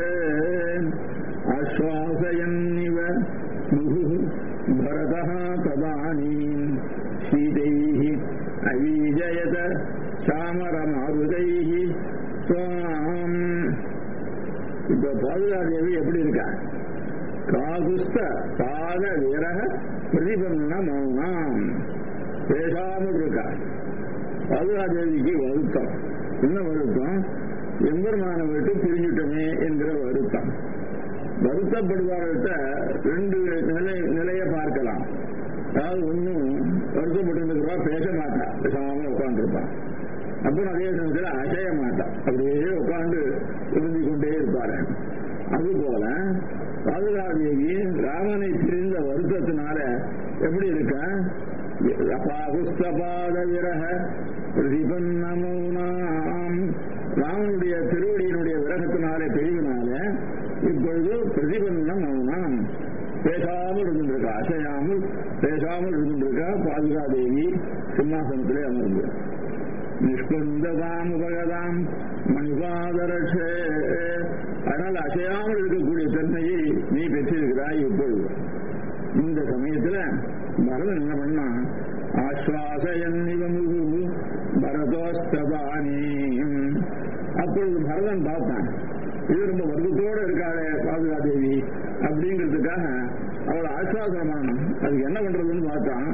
ஆஸ்வாசயன்னிவ முகு பரதः ததானீம் சீதைः அவீஜயத சாமரமாருதைः ஸ்வாம் இப்ப பாதுகாதேவி எப்படி இருக்கா காகுஸ்த பாத விரக பிரதிபன்ன மௌனம் பேசாமல் இருக்கா பாதுகாதேவிக்கு வருத்தம் என்ன வருத்தம் எம்பெருமான விட்டு பிரிஞ்சுட்டோமே என்கிற வருத்தம் வருத்தப்படுவார்கிட்ட ரெண்டு நிலை நிலைய பார்க்கலாம் அதாவது ஒன்னும் வருத்தப்பட்டு பேச மாட்டான் பேசாம உட்காந்துருப்பான் அப்புறம் அதே சமயத்தில் அசைய மாட்டான் அப்படியே உட்காந்து இருந்து கொண்டே இருப்பாரு அதுபோல பாதுகாதேவி ராமனை பிரிந்த வருத்தத்தினால எப்படி இருக்கா பாகுஸ்தபாத விரக பிரதிபன்னமௌனாம் ராமனுடைய திருவடியினுடைய விரகத்தினாலே பிரிவினால இப்பொழுது பிரதிபன்ன மௌனம் பேசாமல் இருந்திருக்கா அசையாமல் பேசாமல் இருந்திருக்கா பாதுகாதேவி சிம்மாசனத்திலே அமர்ந்து நிஷ்பந்ததாம் உபகதாம் மணிபாதரட்சே அதனால் அசையாமல் இருக்கக்கூடிய தன்மையை நீ பெற்றிருக்கிறாய் இப்பொழுது இந்த சமயத்துல பரதன் என்ன பண்ணா ஆஸ்வாசயன் இவமுகு பரதோஸ்தபானி அப்பொழுது பரதன் பார்த்தான் இது ரொம்ப வருத்தத்தோடு இருக்காளே பாதுகாதேவி அப்படிங்கிறதுக்காக அவள் ஆஸ்வாசனமானம் அதுக்கு என்ன பண்றதுன்னு பார்த்தான்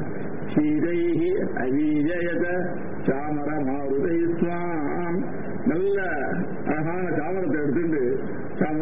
சீதைஹி அவிஜயத சாமர மாருதை ஸ்வாம் நல்ல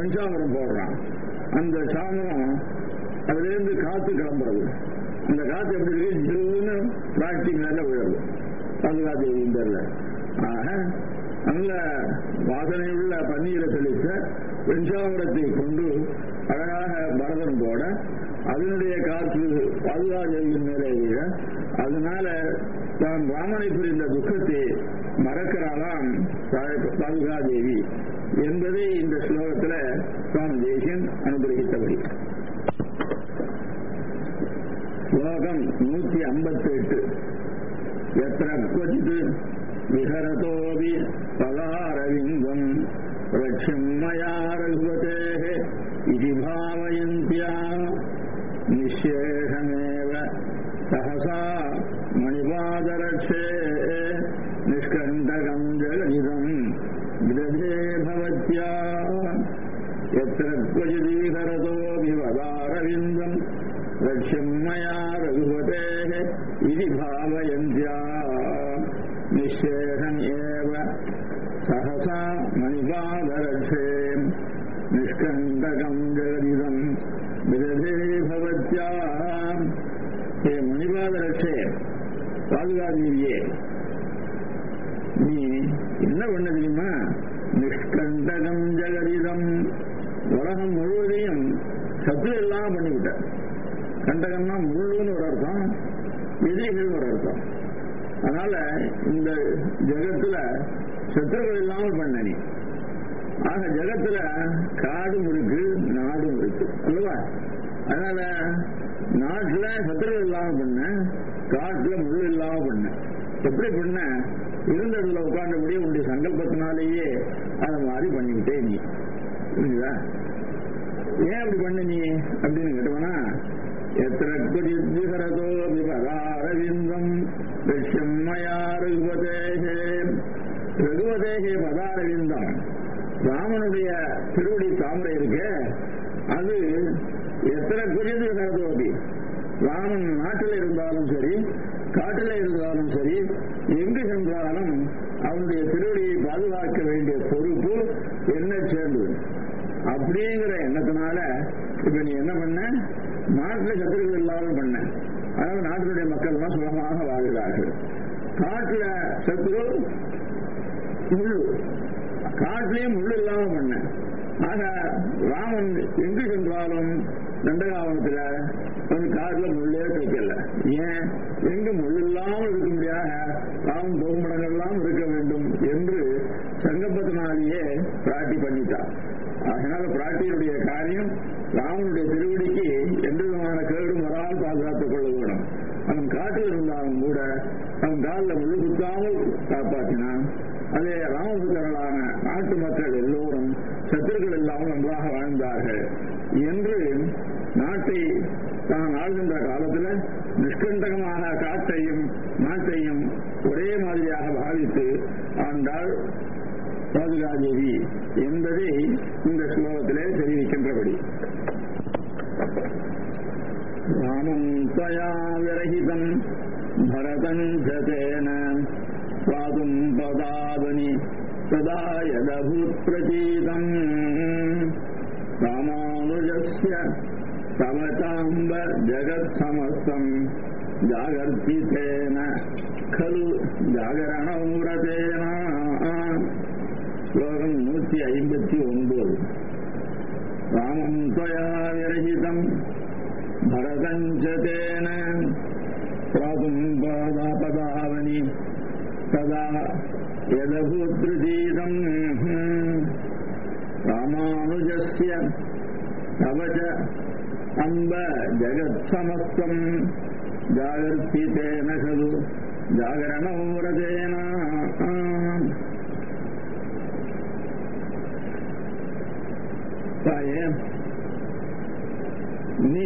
வெண்சாமரம் போடுறான் அந்த சாமரம் அதுல இருந்து காத்து கிளம்புறது அந்த காத்து எப்படி இருக்கு ஜில்லுன்னு பிளாஸ்டிக் மேல விழுது பாதுகாத்து இந்த ஆக நல்ல வாசனையுள்ள பன்னீரை தெளித்த வெண்சாமரத்தை கொண்டு அழகாக பரதன் போட அதனுடைய காற்று பாதுகாதேவியின் மேலே விழ அதனால தான் ராமனை புரிந்த துக்கத்தை மறக்கிறாளாம் பாதுகாதேவி என்பதை இந்த ஸ்லோகத்தில் சுவாமி தேசியன் அனுகிரகித்தபடி ஸ்லோகம் நூத்தி ஐம்பத்தி எட்டு எத்திர क्वचित् विहरतोऽपि पदारविन्दम् रक्ष्यम् मया रघुपतेः इति भावयन्त्या निःशेषमेव सहसा मणिपादरक्षे निष्कण्टकम् जगदिदम् विदधे भवत्या यत्र क्वचिदीहरतोऽपि वदारविन्दम् रक्ष्यम् मया रघुपतेः इति भावयन्त्या निःशेषम् एव सहसा मणिपादरक्षे निष्कण्टकम् जगदिदम् विदधे भवत्या हे மணிபாதரட்சே பாதுகாதேவியே நீ என்ன பண்ண தெரியுமா நிஷ்கண்டகம் ஜெகதிதம் உலகம் முழுவதையும் சத்து எல்லாம் பண்ணிவிட்ட கண்டகம்னா முழுன்னு ஒரு அர்த்தம் எதிரிகள் ஒரு அர்த்தம் அதனால இந்த ஜெகத்துல சத்துருக்கள் இல்லாமல் பண்ண நீ ஆக ஜெகத்துல காடும் இருக்கு நாடும் இருக்கு அல்லவா அதனால நாட்டுல சத்துருக்கள் இல்லாம பண்ண காட்டுல முள் இல்லாம பண்ண எப்படி பண்ண இருந்த இடத்துல உட்கார்ந்தபடியே உன்னுடைய சங்கல்பத்தினாலேயே அதை மாதிரி பண்ணிக்கிட்டே நீ புரியுதா ஏன் அப்படி பண்ண நீ அப்படின்னு கேட்டவனா எத்திரோ விபதாரவிந்தம் லட்சம் மயா ரகுபதேகே ரகுபதேகே பதாரவிந்தம் ராமனுடைய திருவடி தாமரை இருக்கு அது எத்தனை குறிந்து கருதோபி ராமன் நாட்டில் இருந்தாலும் சரி காட்டில் இருந்தாலும் சரி எங்கு சென்றாலும் அவனுடைய திருவடியை பாதுகாக்க வேண்டிய பொறுப்பு என்ன சேர்ந்தது அப்படிங்கிற எண்ணத்தினால இப்ப நீ என்ன பண்ண நாட்டில் சத்துருக்கள் இல்லாமல் பண்ண அதாவது நாட்டினுடைய மக்கள் எல்லாம் சுகமாக வாழ்கிறார்கள் காட்டுல சத்துரு முள்ளு காட்டிலையும் முள்ளு இல்லாம பண்ண ஆக ராமன் எங்கு சென்றாலும் தண்டகாவனத்துல அவன் காட்டுல முள்ளே தைக்கல ஏன் எங்கு முள் இல்லாமல் இருக்க முடியாத ராமன் போகுமிடங்கள்லாம் இருக்க வேண்டும் என்று சங்கப்பத்தினாலேயே பிராட்டி பண்ணிட்டான் அதனால பிராட்டியினுடைய காரியம் ராமனுடைய திருவடிக்கு எந்த விதமான கேடும் வராமல் பாதுகாத்துக் கொள்ள வேணும் அவன் காட்டில் இருந்தாலும் கூட அவன் காலில் முழு குத்தாமல் காப்பாற்றினான் அதே ராமபுத்தர்களான நாட்டு மக்கள் எல்லோரும் சத்துருக்கள் இல்லாமல் நன்றாக வாழ்ந்தார்கள் என்று நாட்டை தான் ஆளுகின்ற காலத்தில் நிஷ்கண்டகமாக காட்டையும் நாட்டையும் ஒரே மாதிரியாக பாவித்து ஆண்டாள் பாதுகாதேவி என்பதை இந்த ஸ்லோகத்திலே தெரிவிக்கின்றபடி ராமம் தயா விரகிதம் பரதம் ஜதேன स्वातुम् पदावनि तदा यदभूत् प्रतीतम् रामानुजस्य समताम्ब जगत्समस्तम् जागर्तितेन खलु जागरणं व्रतेन श्लोकम् नूति ऐம்பத்தி ஒன்பது रामम् त्वया विरहितम् भरतम् च तेन स्वातुम् पदापदावनि तदा यदभूदृतीतम् रामानुजस्य तव च अम्ब जगत्समस्तम् जागर्तितेन खलु जागरणौ व्रतेन தாயே நீ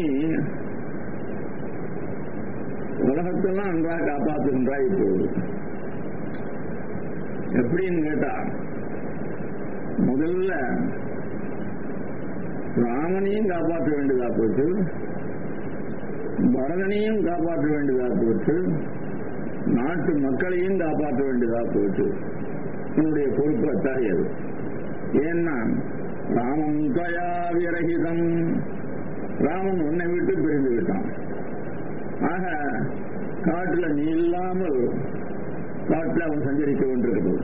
உலகத்தெல்லாம் நன்றாக காப்பாற்றுகின்றாய் இப்போது எப்படின்னு கேட்டா முதல்ல ராமனையும் காப்பாற்ற வேண்டியதா போச்சு பரதனையும் காப்பாற்ற வேண்டியதா போச்சு நாட்டு மக்களையும் காப்பாற்ற வேண்டியதா போச்சு உன்னுடைய பொறுப்பு அத்தாரியது ஏன்னா ராமம் தயா விரகிதம் ராமன் உன்னை விட்டு பிரிந்து விட்டான் ஆக காட்டுல நீ இல்லாமல் காட்டில் அவன் சஞ்சரிக்க கொண்டிருக்கிறது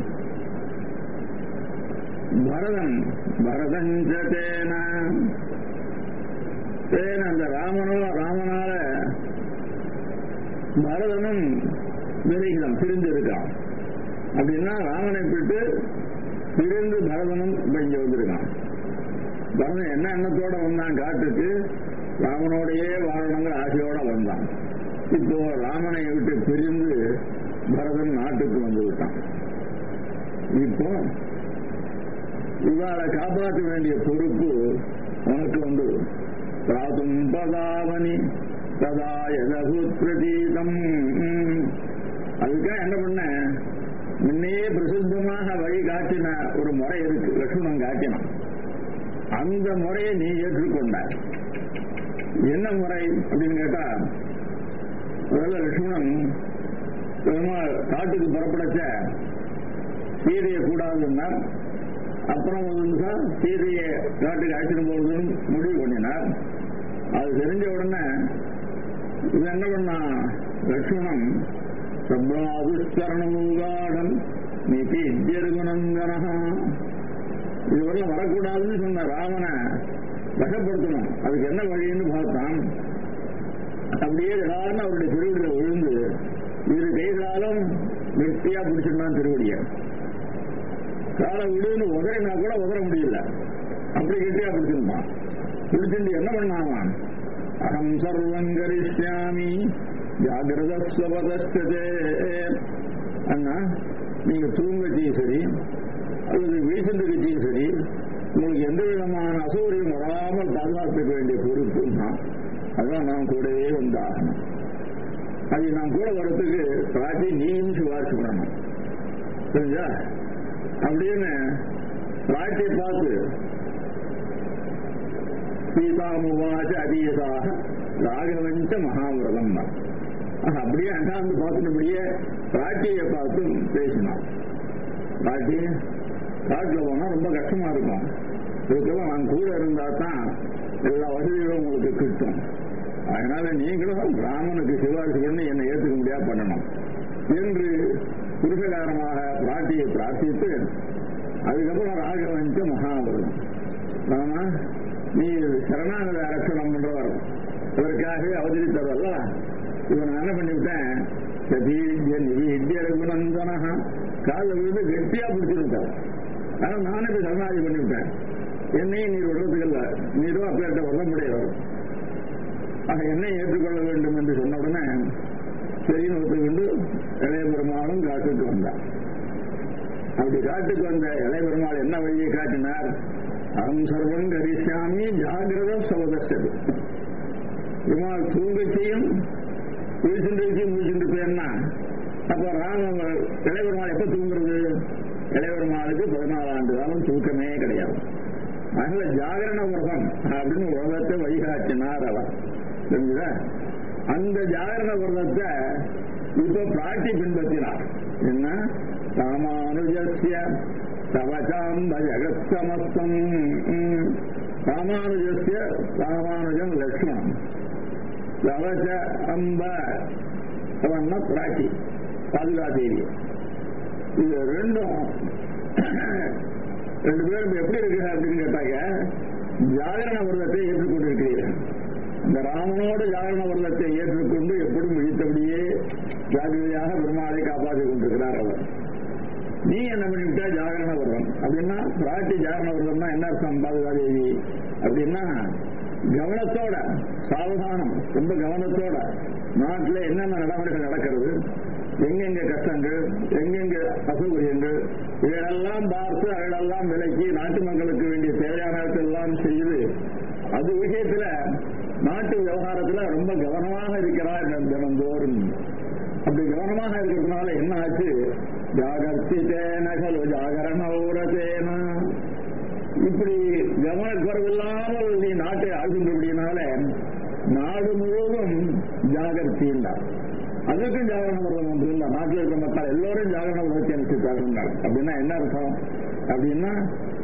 பரதன் பரதஞ்ச தேன தேன அந்த ராமனோ ராமனால பரதனும் விரைகிதம் பிரிந்து இருக்கான் அப்படின்னா ராமனை விட்டு பிரிந்து பரதனும் இப்ப இங்க வந்திருக்கான் பரதன் என்ன எண்ணத்தோட வந்தான் காட்டுக்கு ராமனோடையே வாழணுங்கிற ஆசையோட வந்தான் இப்போ ராமனை விட்டு பிரிந்து பரதன் நாட்டுக்கு வந்து விட்டான் இப்போ இவாளை காப்பாற்ற வேண்டிய பொறுப்பு உனக்கு வந்து பிராதும் பதாவனி ததா எதகு பிரதீதம் அதுக்காக என்ன பண்ண முன்னையே பிரசித்தமாக வழி காட்டின ஒரு முறை இருக்கு லட்சுமணன் காட்டினான் அந்த முறையை நீ ஏற்றுக்கொண்ட என்ன முறை அப்படின்னு கேட்டா முதல்ல லட்சுமணன் பெருமாள் காட்டுக்கு புறப்படச்ச சீதையை கூடாதுன்னா அப்புறம் ஒரு நிமிஷம் சீதையை காட்டுக்கு அழைச்சிட்டு போகுதுன்னு முடிவு பண்ணினார் அது தெரிஞ்ச உடனே இது என்ன பண்ணா லட்சுமணன் சப்ராதுஷ்கரணமுகாடம் நீதி இத்தியருகுணங்கனகா இதுவரை வரக்கூடாதுன்னு சொன்ன ராவனை வசப்படுத்தணும் அதுக்கு என்ன வழின்னு பார்த்தான் அப்படியே எல்லாரும் அவருடைய திருவடியில விழுந்து இரு கைகளாலும் வெட்டியா பிடிச்சிருந்தான் திருவடியை காலை விடுன்னு உதறினா கூட உதற முடியல அப்படி கெட்டியா பிடிச்சிருப்பான் பிடிச்சிட்டு என்ன பண்ணாவான் அகம் சர்வம் கரிஷ்யாமி ஜாகிரதஸ்வபதே அண்ணா நீங்க தூங்கச்சியும் சரி அல்லது வீழ்ச்சிருக்கச்சியும் சரி உங்களுக்கு எந்த விதமான அசௌகரியம் வராமல் பாதுகாத்துக்க வேண்டிய பொறுப்பு தான் அதான் நான் கூடவே வந்தாகணும் அது நான் கூட வரத்துக்கு பிராட்டி நீயும் சிபாரிசு பண்ணணும் புரிஞ்சா அப்படின்னு பிராட்டியை பார்த்து சீதாமுவாச்ச அதீதாக ராகவஞ்ச மகாவிரதம் தான் அப்படியே அண்டாந்து பார்த்துட்டபடியே பிராட்டியை பார்த்து பேசினான் பிராட்டி காட்டில் போனா ரொம்ப கஷ்டமா இருக்கும் இதுக்கெல்லாம் நான் கூட இருந்தா தான் எல்லா வசதிகளும் உங்களுக்கு கிட்டும் அதனால நீங்களும் ராமனுக்கு சிபாரிசு பண்ணி என்னை ஏற்றுக்க முடியாது பண்ணணும் என்று புருஷகாரமாக பிராட்டியை பிரார்த்தித்து அதுக்கப்புறம் ராகவனுக்கு மகாபுரம் ராமா நீ சரணாகத அரசனம் பண்றவர் அதற்காகவே அவதரித்தவர்ல இவன் என்ன பண்ணிவிட்டேன் சதீஜ நிவித்ய ரகுநந்தனா காலில் விழுந்து கெட்டியா பிடிச்சிருந்தார் ஆனா நானே இப்ப சரணாகி பண்ணிவிட்டேன் என்னையும் நீர் விடுறதுக்கு இல்ல நீரும் அப்பேற்ற வர முடியாது ஆக என்னை ஏற்றுக்கொள்ள வேண்டும் என்று சொன்ன உடனே சரின்னு ஒத்துக்கொண்டு இளைய பெருமாளும் காட்டுக்கு வந்தார் அப்படி காட்டுக்கு வந்த இளைய பெருமாள் என்ன வழியை காட்டினார் அகம் சர்வம் கரிசாமி ஜாகிரத சவதஸ்தது பெருமாள் தூங்கச்சியும் விழிச்சுருக்கையும் விழிச்சுட்டு போயிருந்தா அப்ப ராம இளைய பெருமாள் எப்ப தூங்குறது இளைய பெருமாளுக்கு பதினாலு ஆண்டு காலம் தூக்கமே கிடையாது அதனால ஜாகரண விரதம் அப்படின்னு உலகத்தை வழிகாட்டினார் அவர் தெரிஞ்சுதா அந்த ஜாகரண விரதத்தை இப்ப பிராட்டி பின்பற்றினார் என்ன ராமானுஜஸ்ய தவசாம்ப ஜகத் சமஸ்தம் ராமானுஜஸ்ய ராமானுஜம் லக்ஷ்மணம் தவச அம்ப அவன்னா பிராட்டி பாதுகாதேவி இது ரெண்டும் ரெண்டு பேரும் எப்படி இருக்கு அப்படின்னு கேட்டாங்க ஜாகரண விரதத்தை ஏற்றுக்கொண்டிருக்கிறீர்கள் இந்த ராமனோடு ஜாகரண விரதத்தை ஏற்றுக்கொண்டு எப்படும் விழித்தபடியே ஜாகிரதையாக பெருமாளை காப்பாற்றிக் கொண்டிருக்கிறார் அவர் நீ என்ன பண்ணிவிட்டா ஜாகரண விரதம் அப்படின்னா பிராட்டி ஜாகரண விரதம்னா என்ன அர்த்தம் பாதுகாதேவி அப்படின்னா கவனத்தோட சாவதானம் ரொம்ப கவனத்தோட நாட்டில் என்னென்ன நடைமுறைகள் நடக்கிறது எங்கெங்க கஷ்டங்கள் எங்கெங்க அசௌகரியங்கள் இவையெல்லாம் பார்த்து அவைகளெல்லாம் விலக்கி நாட்டு மக்களுக்கு வேண்டிய தேவையானவற்றெல்லாம் செய்து அது விஷயத்துல நாட்டு விவகாரத்துல ரொம்ப கவனமாக இருக்கிறார் தினந்தோறும் அப்படி கவனமாக இருக்கிறதுனால என்ன ஆச்சு ஜாகர்த்திதேன கலு ஜாகரண ஊரதேன இப்படி கவனக்குறவில்லாமல் நீ நாட்டை ஆழ்கின்றபடியினால நாடு முழுவதும் ஜாகர்த்தின்றார் அதுக்கும் ஜாகரண விரதம் ஒன்று இல்லை நாட்டில் இருக்கிற மக்கள் எல்லோரும் ஜாகரண விரதத்தை அனுப்பிச்சிருக்காங்க அப்படின்னா என்ன அர்த்தம் அப்படின்னா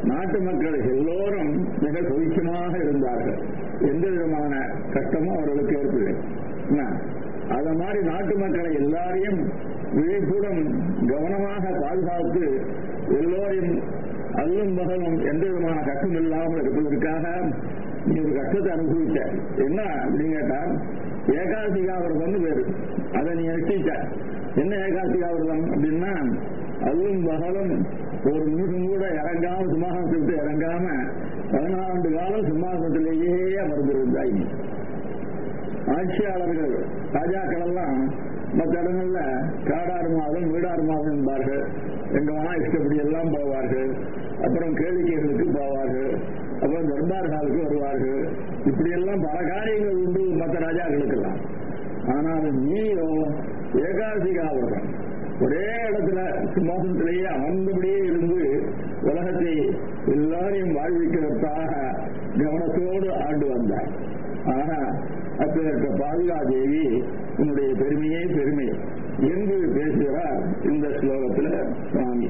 நாட்டு மக்கள் எல்லோரும் மிக சுவிச்சமாக இருந்தார்கள் எந்த விதமான கஷ்டமும் அவர்களுக்கு ஏற்படவில்லை என்ன? அத மாதிரி நாட்டு மக்களை எல்லாரையும் விழிப்புடன் கவனமாக பாதுகாத்து எல்லோரையும் அல்லும் பகலும் எந்த விதமான கஷ்டம் இல்லாமல் இருப்பதற்காக நீ ஒரு கஷ்டத்தை அனுபவிச்ச என்ன அப்படின்னு கேட்டா ஏகாசிகாவிரதம்னு பேரு அதை நீ நிச்சயிச்ச என்ன ஏகாசிகாவிரதம் அப்படின்னா அல்லும் பகலும் ஒரு நிமிஷம் கூட இறங்காம சிம்மாசனத்தை விட்டு இறங்காம பதினாறு காலம் சிம்மாசனத்திலேயே அமர்ந்திருந்தாய் நீ ஆட்சியாளர்கள் ராஜாக்கள் எல்லாம் மற்ற இடங்கள்ல காடாறு மாதம் வீடாறு மாதம் என்பார்கள் எங்க வேணா இஷ்டப்படி எல்லாம் போவார்கள் அப்புறம் கேளிக்கைகளுக்கு போவார்கள் அப்புறம் தர்பார் ஹாலுக்கு வருவார்கள் இப்படி எல்லாம் பல காரியங்கள் உண்டு மற்ற ராஜாக்களுக்கெல்லாம் ஆனால் நீயோ ஏகாசிகாவிரதம் ஒரே இடத்துல சிம்மாசனத்திலேயே அமர்ந்தபடியே இருந்து உலகத்தை எல்லாரையும் வாழ்விக்கிறதுக்காக கவனத்தோடு ஆண்டு வந்தார் ஆனா அப்பேற்ற பாதுகா தேவி உன்னுடைய பெருமையே பெருமை என்று பேசுகிறார் இந்த ஸ்லோகத்துல சுவாமி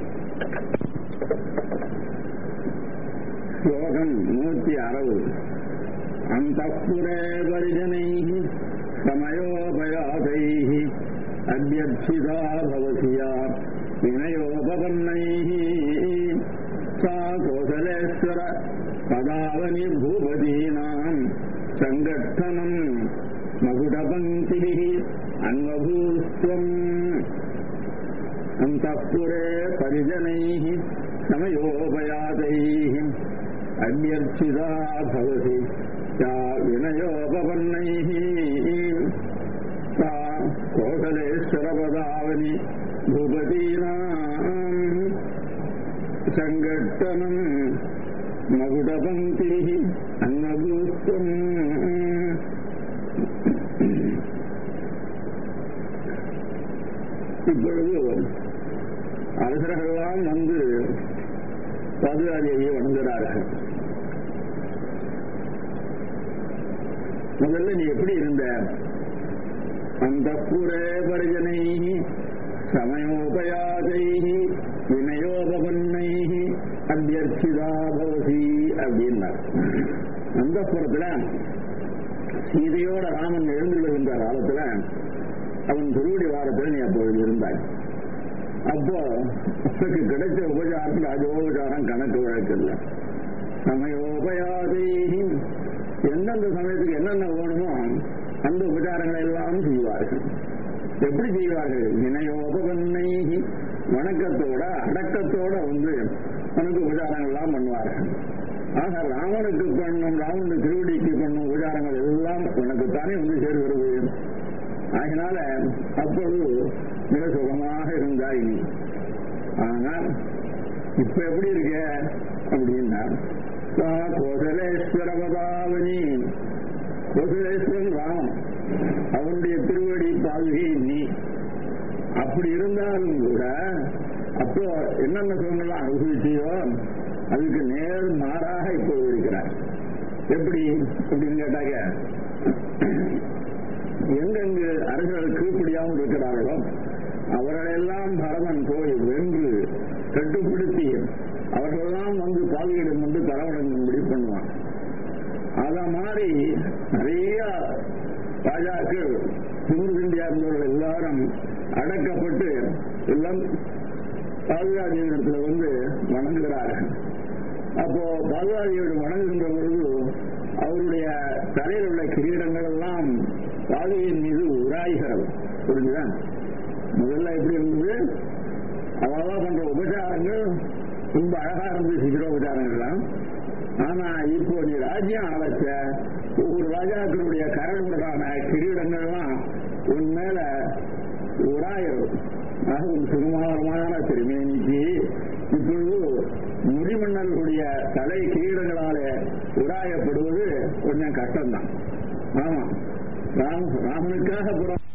ஸ்லோகம் நூத்தி அறுபது அந்த பரிஜனை சமயோபயாதை அபியர்ச்சிதா பவசியா வினயோபவன்னை சா கோசலேஸ்வர பதாவனி பூபதீனாம் சங்கட்டனம் மகுடபங்கிபிः அன்வபூஸ்வம் अन्तःपुरे परिजनैः समयोपयातैः अभ्यर्चिता भवति सा विनयोपपन्नैः सा कोसलेश्वरपदावनि भूपतीनाम् सङ्घट्टनम् मकुटपङ्क्तिः अन्नभूस्त्वम् இப்பொழுது அரசர்களெல்லாம் வந்து பாதுகாதேவியை வணங்குகிறார்கள் முதல்ல நீ எப்படி இருந்த அந்த புரே பரிஜனை சமயோபயாதை வினயோபவன்னை அபியர்ச்சிதா பவசி அப்படின்னார் அந்த புறத்துல சீதையோட ராமன் எழுந்துள்ள காலத்துல அவன் திருவடி வாரத்தில் நீ அப்பொழுது இருந்தாய் அப்போ உனக்கு கிடைச்ச உபச்சாரம் ராஜோபச்சாரம் கணக்கு வழக்கில்ல சமயோபயாதை எந்தெந்த சமயத்துக்கு என்னென்ன வேணுமோ அந்த உபச்சாரங்களை எல்லாம் செய்வார்கள் எப்படி செய்வார்கள் வினயோபவன்னை வணக்கத்தோட அடக்கத்தோட வந்து உனக்கு உபச்சாரங்கள் எல்லாம் பண்ணுவார்கள் ஆக ராமனுக்கு பண்ணும் ராமனுக்கு திருவடிக்கு பண்ணும் உபச்சாரங்கள் எல்லாம் உனக்கு தானே வந்து சேருகிறது அதனால அப்பொழுது மிக சுகமாக இருந்தாய் நீ ஆனால் இப்ப எப்படி இருக்க அப்படின்னா கோசலேஸ்வர பதாவனி கோசலேஸ்வரன் ராமன் அவனுடைய திருவடி பாதுகை நீ அப்படி இருந்தாலும் கூட அப்போ என்னென்ன சுகங்கள்லாம் அனுபவிச்சியோ அதுக்கு நேர் மாறாக இப்போ இருக்கிறார் எப்படி அப்படின்னு கேட்டாங்க எங்கெங்கு அரசர்கள் கீழ்ப்படியாமல் இருக்கிறார்களோ அவர்களெல்லாம் பரதன் போய் வென்று கட்டுப்படுத்தி அவர்களெல்லாம் வந்து பாதுகாடம் வந்து தரவணங்கும்படி பண்ணுவான் அத மாதிரி நிறைய ராஜாக்கள் திமுருகண்டியா இருந்தவர்கள் எல்லாரும் அடக்கப்பட்டு எல்லாம் பாதுகாதியிடத்துல வந்து வணங்குகிறார்கள் அப்போ பாதுகாதியோடு வணங்குகின்ற பொழுது அவருடைய தலையில் உள்ள கிரீடங்கள் எல்லாம் பாதையின் மீது உராய்கிறது புரிஞ்சுதா முதல்ல எப்படி இருந்தது அவெல்லாம் பண்ற உபச்சாரங்கள் ரொம்ப அழகா இருந்தது சித்திர உபச்சாரங்கள்லாம் ஆனா இப்போ நீ ராஜ்யம் அழைச்ச ஒவ்வொரு ராஜாக்களுடைய கரங்களுடான கிரீடங்கள்லாம் உன் மேல உராயிரும் ஆக ஒரு சுகுமாரமான திருமேனிக்கு இப்பொழுது முடிமன்னர்களுடைய தலை கிரீடங்களாலே உராயப்படுவது கொஞ்சம் கஷ்டம்தான் ஆமா ராம ராமனுக்காக புறம்